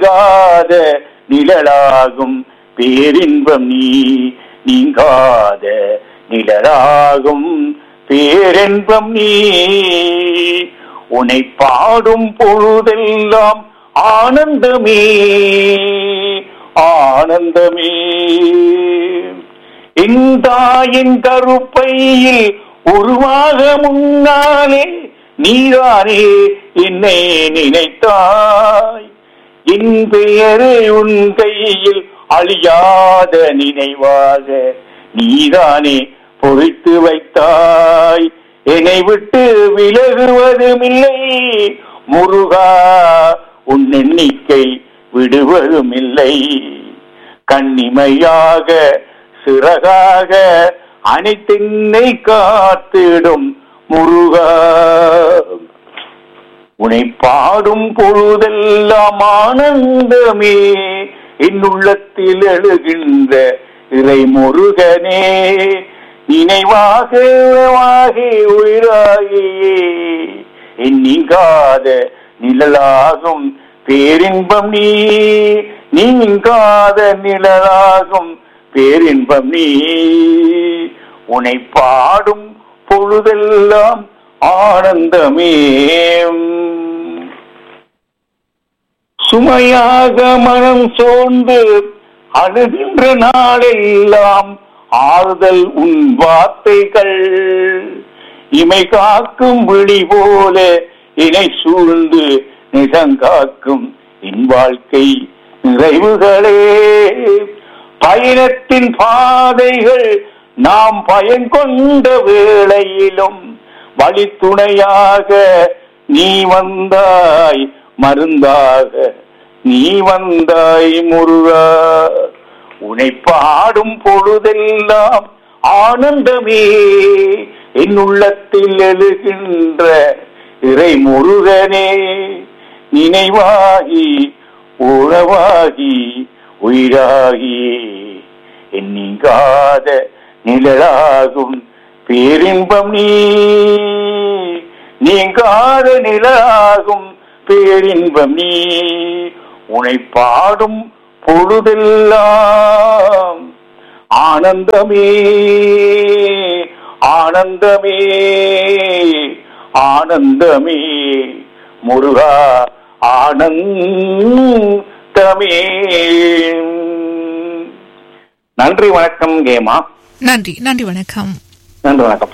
நீங்காத நிழலாகும் பேரின்பம் நீ நீங்காத நிழலாகும் பேரின்பம் நீ உன்னை பாடும் பொழுதெல்லாம் ஆனந்தமே ஆனந்தமே என் தாயின் கருப்பையில் உருவாக முன்னாலே நீதானே என்னை நினைத்தாய் என் பெயரை உன் கையில் அழியாத நினைவாக நீதானே பொறித்து வைத்தாய் என்னை விட்டு விலகுவதுமில்லை முருகா உன் எண்ணிக்கை விடுவதுமில்லை கண்ணிமையாக சிறகாக அனைத்தென்னை காத்திடும் முருகா உன்னை பாடும் பொழுதெல்லாம் ஆனந்தமே என் உள்ளத்தில் எழுகின்ற இறை முருகனே நினைவாக வாகி உயிராகியே என் நீங்காத நிழலாகும் பேரின்பம் நீ நீங்காத நிழலாகும் பேரின்பம் நீ உன்னை பாடும் பொழுதெல்லாம் ஆனந்தமே சுமையாக மனம் சோர்ந்து அழுகின்ற நாளெல்லாம் ஆறுதல் உன் வார்த்தைகள் இமை காக்கும் விழி போல இணை சூழ்ந்து நிசங்காக்கும் என் வாழ்க்கை நிறைவுகளே பயணத்தின் பாதைகள் நாம் பயங்கொண்ட வேளையிலும் வழித்துணையாக நீ வந்தாய் மருந்தாக நீ வந்தாய் முருகா உன்னை பாடும் பொழுதெல்லாம் ஆனந்தமே என் உள்ளத்தில் எழுகின்ற இறை முருகனே நினைவாகி உறவாகி உயிராகி என் நீங்காத நிழலாகும் பேரின்பம் நீ நீங்காத நிழலாகும் பேரின்பம் நீ உன்னை பாடும் பொழுதெல்லாம் ஆனந்தமே ஆனந்தமே ஆனந்தமே முருகா ஆனந்தமே நன்றி வணக்கம் கேமா நன்றி நன்றி வணக்கம் நன்றி வணக்கம்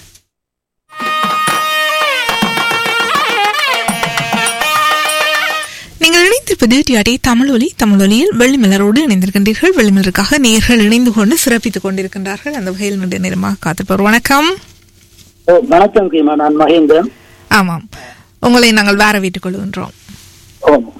நீங்கள் இணைந்திருப்பது டிஆர்டி தமிழொலி தமிழொலியில் வெள்ளிமலரோடு இணைந்திருக்கின்றீர்கள் வெள்ளிமலருக்காக நேர்கள் இணைந்து கொண்டு சிறப்பித்துக் கொண்டிருக்கின்றார்கள் அந்த வகையில் நீண்ட நேரமாக காத்திருப்பவர் வணக்கம் ஓ, வணக்கம் கீமா நான் மகேந்திரன் ஆமாம் உங்களை நாங்கள் வேற வீட்டுக் கொள்கின்றோம் ஓ